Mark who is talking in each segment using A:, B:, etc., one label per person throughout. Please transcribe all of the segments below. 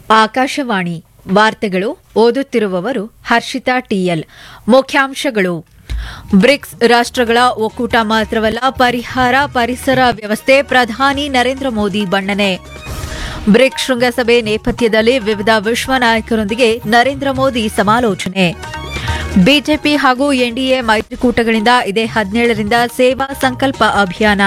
A: ಆಕಾಶವಾಣಿ ವಾರ್ತೆಗಳು ಓದುತ್ತಿರುವವರು ಹರ್ಷಿತಾ ಟಿಎಲ್ ಮುಖ್ಯಾಂಶಗಳು ಬ್ರಿಕ್ಸ್ ರಾಷ್ಟ್ರಗಳ ಒಕ್ಕೂಟ ಮಾತ್ರವಲ್ಲ ಪರಿಹಾರ ಪರಿಸರ ವ್ಯವಸ್ಥೆ ಪ್ರಧಾನಿ ನರೇಂದ್ರ ಮೋದಿ ಬಣ್ಣನೆ ಬ್ರಿಕ್ಸ್ ಶೃಂಗಸಭೆ ನೇಪಥ್ಯದಲ್ಲಿ ವಿವಿಧ ವಿಶ್ವ ನಾಯಕರೊಂದಿಗೆ ನರೇಂದ್ರ ಮೋದಿ ಸಮಾಲೋಚನೆ ಬಿಜೆಪಿ ಹಾಗೂ ಎನ್ಡಿಎ ಮೈತ್ರಿಕೂಟಗಳಿಂದ ಇದೇ ಹದಿನೇಳರಿಂದ ಸೇವಾ ಸಂಕಲ್ಪ ಅಭಿಯಾನ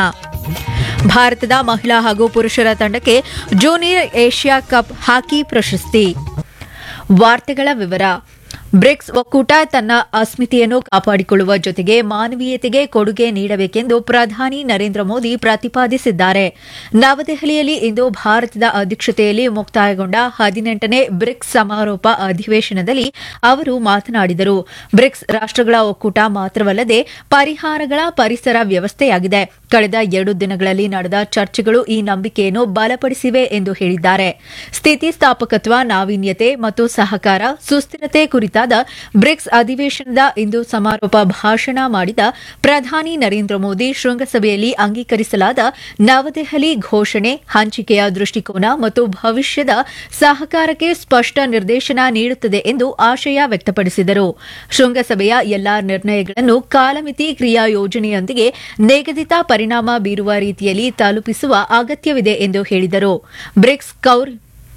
A: ಭಾರತದ ಮಹಿಳಾ ಹಾಗೂ ಪುರುಷರ ತಂಡಕ್ಕೆ ಜೂನಿಯರ್ ಏಷ್ಯಾ ಕಪ್ ಹಾಕಿ ಪ್ರಶಸ್ತಿ ವಾರ್ತೆಗಳ ವಿವರ ಬ್ರಿಕ್ಸ್ ಒಕ್ಕೂಟ ತನ್ನ ಅಸ್ಮಿತೆಯನ್ನು ಕಾಪಾಡಿಕೊಳ್ಳುವ ಜೊತೆಗೆ ಮಾನವೀಯತೆಗೆ ಕೊಡುಗೆ ನೀಡಬೇಕೆಂದು ಪ್ರಧಾನಿ ನರೇಂದ್ರ ಮೋದಿ ಪ್ರತಿಪಾದಿಸಿದ್ದಾರೆ ನವದೆಹಲಿಯಲ್ಲಿ ಇಂದು ಭಾರತದ ಅಧ್ಯಕ್ಷತೆಯಲ್ಲಿ ಮುಕ್ತಾಯಗೊಂಡ ಹದಿನೆಂಟನೇ ಬ್ರಿಕ್ಸ್ ಸಮಾರೋಪ ಅಧಿವೇಶನದಲ್ಲಿ ಅವರು ಮಾತನಾಡಿದರು ಬ್ರಿಕ್ಸ್ ರಾಷ್ಟ್ರಗಳ ಒಕ್ಕೂಟ ಮಾತ್ರವಲ್ಲದೆ ಪರಿಹಾರಗಳ ಪರಿಸರ ವ್ಯವಸ್ಥೆಯಾಗಿದೆ ಕಳೆದ ಎರಡು ದಿನಗಳಲ್ಲಿ ನಡೆದ ಚರ್ಚೆಗಳು ಈ ನಂಬಿಕೆಯನ್ನು ಬಲಪಡಿಸಿವೆ ಎಂದು ಹೇಳಿದ್ದಾರೆ ಸ್ಥಿತಿಸ್ಥಾಪಕತ್ವ ನಾವೀನ್ಯತೆ ಮತ್ತು ಸಹಕಾರ ಸುಸ್ಥಿರತೆ ಕುರಿತಾದ ಬ್ರಿಕ್ಸ್ ಅಧಿವೇಶನದ ಇಂದು ಸಮಾರೋಪ ಭಾಷಣ ಮಾಡಿದ ಪ್ರಧಾನಿ ನರೇಂದ್ರ ಮೋದಿ ಶೃಂಗಸಭೆಯಲ್ಲಿ ಅಂಗೀಕರಿಸಲಾದ ನವದೆಹಲಿ ಘೋಷಣೆ ಹಂಚಿಕೆಯ ದೃಷ್ಟಿಕೋನ ಮತ್ತು ಭವಿಷ್ಯದ ಸಹಕಾರಕ್ಕೆ ಸ್ಪಷ್ಟ ನಿರ್ದೇಶನ ನೀಡುತ್ತದೆ ಎಂದು ಆಶಯ ವ್ಯಕ್ತಪಡಿಸಿದರು ಶೃಂಗಸಭೆಯ ಎಲ್ಲಾ ನಿರ್ಣಯಗಳನ್ನು ಕಾಲಮಿತಿ ಕ್ರಿಯಾ ಯೋಜನೆಯೊಂದಿಗೆ ನಿಗದಿತ ಪರಿಣಾಮ ಬೀರುವ ರೀತಿಯಲ್ಲಿ ತಲುಪಿಸುವ ಅಗತ್ಯವಿದೆ ಎಂದು ಹೇಳಿದರು ಬ್ರಿಕ್ಸ್ ಕೌರ್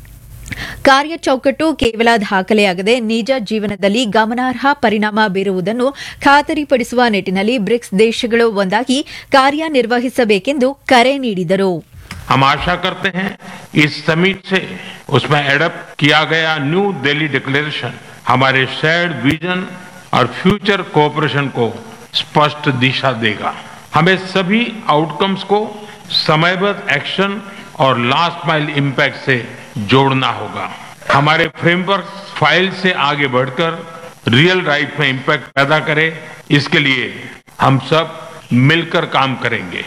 A: ಕಾರ್ಯಚೌಕಟ್ಟು ಕೇವಲ ದಾಖಲೆಯಾಗದೆ ನಿಜ ಜೀವನದಲ್ಲಿ ಗಮನಾರ್ಹ ಪರಿಣಾಮ ಬೀರುವುದನ್ನು ಖಾತರಿಪಡಿಸುವ ನಿಟ್ಟಿನಲ್ಲಿ ಬ್ರಿಕ್ಸ್ ದೇಶಗಳು ಒಂದಾಗಿ ಕಾರ್ಯನಿರ್ವಹಿಸಬೇಕೆಂದು ಕರೆ ನೀಡಿದರು
B: हम आशा करते हैं इस समिट से उसमें एडप्ट किया गया न्यू दिल्ली डिक्लेरेशन हमारे शेयर्ड विजन और फ्यूचर कोऑपरेशन को स्पष्ट दिशा देगा हमें सभी आउटकम्स को समयबद्ध एक्शन और लास्ट माइल इम्पैक्ट से जोड़ना होगा हमारे फ्रेमवर्क फाइल से आगे बढ़कर रियल लाइफ में इम्पैक्ट पैदा करे इसके लिए हम सब मिलकर काम करेंगे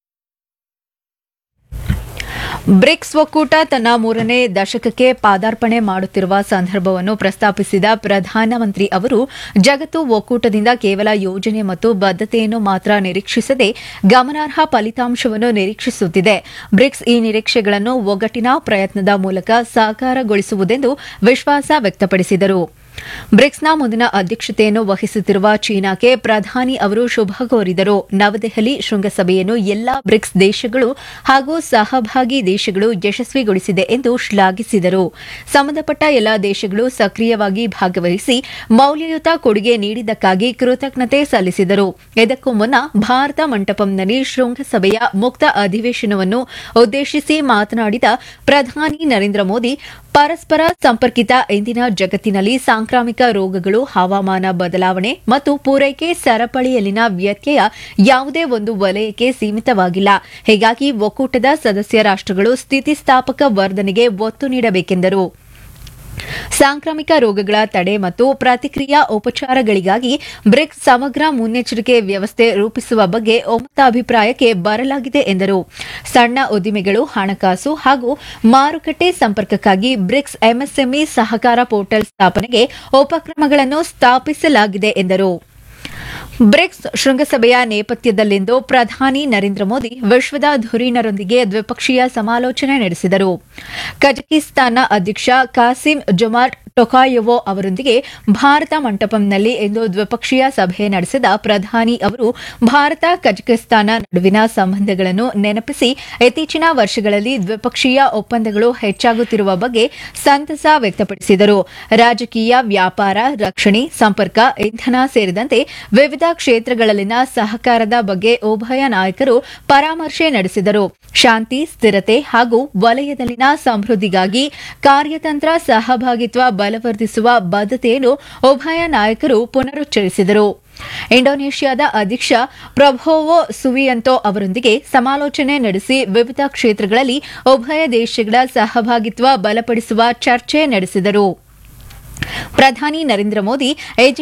A: ಬ್ರಿಕ್ಸ್ ಒಕ್ಕೂಟ ತನ್ನ ಮೂರನೇ ದಶಕಕ್ಕೆ ಪಾದಾರ್ಪಣೆ ಮಾಡುತ್ತಿರುವ ಸಂದರ್ಭವನ್ನು ಪ್ರಸ್ತಾಪಿಸಿದ ಪ್ರಧಾನಮಂತ್ರಿ ಅವರು ಜಗತ್ತು ಒಕ್ಕೂಟದಿಂದ ಕೇವಲ ಯೋಜನೆ ಮತ್ತು ಬದ್ಧತೆಯನ್ನು ಮಾತ್ರ ನಿರೀಕ್ಷಿಸದೆ ಗಮನಾರ್ಹ ಫಲಿತಾಂಶವನ್ನು ನಿರೀಕ್ಷಿಸುತ್ತಿದೆ ಬ್ರಿಕ್ಸ್ ಈ ನಿರೀಕ್ಷೆಗಳನ್ನು ಒಗ್ಗಟ್ಟಿನ ಪ್ರಯತ್ನದ ಮೂಲಕ ಸಾಕಾರಗೊಳಿಸುವುದೆಂದು ವಿಶ್ವಾಸ ವ್ಯಕ್ತಪಡಿಸಿದರು ಬ್ರಿಕ್ಸ್ನ ಮುಂದಿನ ಅಧ್ಯಕ್ಷತೆಯನ್ನು ವಹಿಸುತ್ತಿರುವ ಚೀನಾಕ್ಕೆ ಪ್ರಧಾನಿ ಅವರು ಶುಭ ಕೋರಿದರು ನವದೆಹಲಿ ಶೃಂಗಸಭೆಯನ್ನು ಎಲ್ಲಾ ಬ್ರಿಕ್ಸ್ ದೇಶಗಳು ಹಾಗೂ ಸಹಭಾಗಿ ದೇಶಗಳು ಯಶಸ್ವಿಗೊಳಿಸಿದೆ ಎಂದು ಶ್ಲಾಘಿಸಿದರು ಸಂಬಂಧಪಟ್ಟ ಎಲ್ಲಾ ದೇಶಗಳು ಸಕ್ರಿಯವಾಗಿ ಭಾಗವಹಿಸಿ ಮೌಲ್ಯಯುತ ಕೊಡುಗೆ ನೀಡಿದ್ದಕ್ಕಾಗಿ ಕೃತಜ್ಞತೆ ಸಲ್ಲಿಸಿದರು ಇದಕ್ಕೂ ಮುನ್ನ ಭಾರತ ಮಂಟಪಂನಲ್ಲಿ ಶೃಂಗಸಭೆಯ ಮುಕ್ತ ಅಧಿವೇಶನವನ್ನು ಉದ್ದೇಶಿಸಿ ಮಾತನಾಡಿದ ಪ್ರಧಾನಿ ನರೇಂದ್ರ ಮೋದಿ ಪರಸ್ಪರ ಸಂಪರ್ಕಿತ ಇಂದಿನ ಜಗತ್ತಿನಲ್ಲಿ ಸಾಂಕ್ರಾಮಿಕ ರೋಗಗಳು ಹವಾಮಾನ ಬದಲಾವಣೆ ಮತ್ತು ಪೂರೈಕೆ ಸರಪಳಿಯಲ್ಲಿನ ವ್ಯತ್ಯಯ ಯಾವುದೇ ಒಂದು ವಲಯಕ್ಕೆ ಸೀಮಿತವಾಗಿಲ್ಲ ಹೀಗಾಗಿ ಒಕ್ಕೂಟದ ಸದಸ್ಯ ರಾಷ್ಟ್ರಗಳು ಸ್ಥಿತಿಸ್ಥಾಪಕ ವರ್ಧನೆಗೆ ಒತ್ತು ನೀಡಬೇಕೆಂದರು ಸಾಂಕ್ರಾಮಿಕ ರೋಗಗಳ ತಡೆ ಮತ್ತು ಪ್ರತಿಕ್ರಿಯಾ ಉಪಚಾರಗಳಿಗಾಗಿ ಬ್ರಿಕ್ಸ್ ಸಮಗ್ರ ಮುನ್ನೆಚ್ಚರಿಕೆ ವ್ಯವಸ್ಥೆ ರೂಪಿಸುವ ಬಗ್ಗೆ ಒಮ್ಮತ ಅಭಿಪ್ರಾಯಕ್ಕೆ ಬರಲಾಗಿದೆ ಎಂದರು ಸಣ್ಣ ಉದ್ದಿಮೆಗಳು ಹಣಕಾಸು ಹಾಗೂ ಮಾರುಕಟ್ಟೆ ಸಂಪರ್ಕಕ್ಕಾಗಿ ಬ್ರಿಕ್ಸ್ ಎಂಎಸ್ಎಂಇ ಸಹಕಾರ ಪೋರ್ಟಲ್ ಸ್ಥಾಪನೆಗೆ ಉಪಕ್ರಮಗಳನ್ನು ಸ್ಥಾಪಿಸಲಾಗಿದೆ ಎಂದರು ಬ್ರಿಕ್ಸ್ ಶೃಂಗಸಭೆಯ ನೇಪಥ್ಯದಲ್ಲಿಂದು ಪ್ರಧಾನಿ ನರೇಂದ್ರ ಮೋದಿ ವಿಶ್ವದ ಧುರೀಣರೊಂದಿಗೆ ದ್ವಿಪಕ್ಷೀಯ ಸಮಾಲೋಚನೆ ನಡೆಸಿದರು ಕಜಕಿಸ್ತಾನ್ನ ಅಧ್ಯಕ್ಷ ಕಾಸಿಂ ಜೊಮಾರ್ಟ್ ಟೊಕಾಯೊವೊ ಅವರೊಂದಿಗೆ ಭಾರತ ಮಂಟಪಂನಲ್ಲಿ ಇಂದು ದ್ವಿಪಕ್ಷೀಯ ಸಭೆ ನಡೆಸಿದ ಪ್ರಧಾನಿ ಅವರು ಭಾರತ ಕಜಕಿಸ್ತಾನ ನಡುವಿನ ಸಂಬಂಧಗಳನ್ನು ನೆನಪಿಸಿ ಇತ್ತೀಚಿನ ವರ್ಷಗಳಲ್ಲಿ ದ್ವಿಪಕ್ಷೀಯ ಒಪ್ಪಂದಗಳು ಹೆಚ್ಚಾಗುತ್ತಿರುವ ಬಗ್ಗೆ ಸಂತಸ ವ್ಯಕ್ತಪಡಿಸಿದರು ರಾಜಕೀಯ ವ್ಯಾಪಾರ ರಕ್ಷಣೆ ಸಂಪರ್ಕ ಇಂಧನ ಸೇರಿದಂತೆ ವಿವಿಧ ಕ್ಷೇತ್ರಗಳಲ್ಲಿನ ಸಹಕಾರದ ಬಗ್ಗೆ ಉಭಯ ನಾಯಕರು ಪರಾಮರ್ಶೆ ನಡೆಸಿದರು ಶಾಂತಿ ಸ್ಥಿರತೆ ಹಾಗೂ ವಲಯದಲ್ಲಿನ ಸಮೃದ್ಧಿಗಾಗಿ ಕಾರ್ಯತಂತ್ರ ಸಹಭಾಗಿತ್ವ ಬಲವರ್ಧಿಸುವ ಬದ್ಧತೆಯನ್ನು ಉಭಯ ನಾಯಕರು ಪುನರುಚ್ಚರಿಸಿದರು ಇಂಡೋನೇಷ್ಯಾದ ಅಧ್ಯಕ್ಷ ಪ್ರಭೋವೋ ಸುವಿಯಂತೋ ಅವರೊಂದಿಗೆ ಸಮಾಲೋಚನೆ ನಡೆಸಿ ವಿವಿಧ ಕ್ಷೇತ್ರಗಳಲ್ಲಿ ಉಭಯ ದೇಶಗಳ ಸಹಭಾಗಿತ್ವ ಬಲಪಡಿಸುವ ಚರ್ಚೆ ನಡೆಸಿದರು ಪ್ರಧಾನಿ ನರೇಂದ್ರ ಮೋದಿ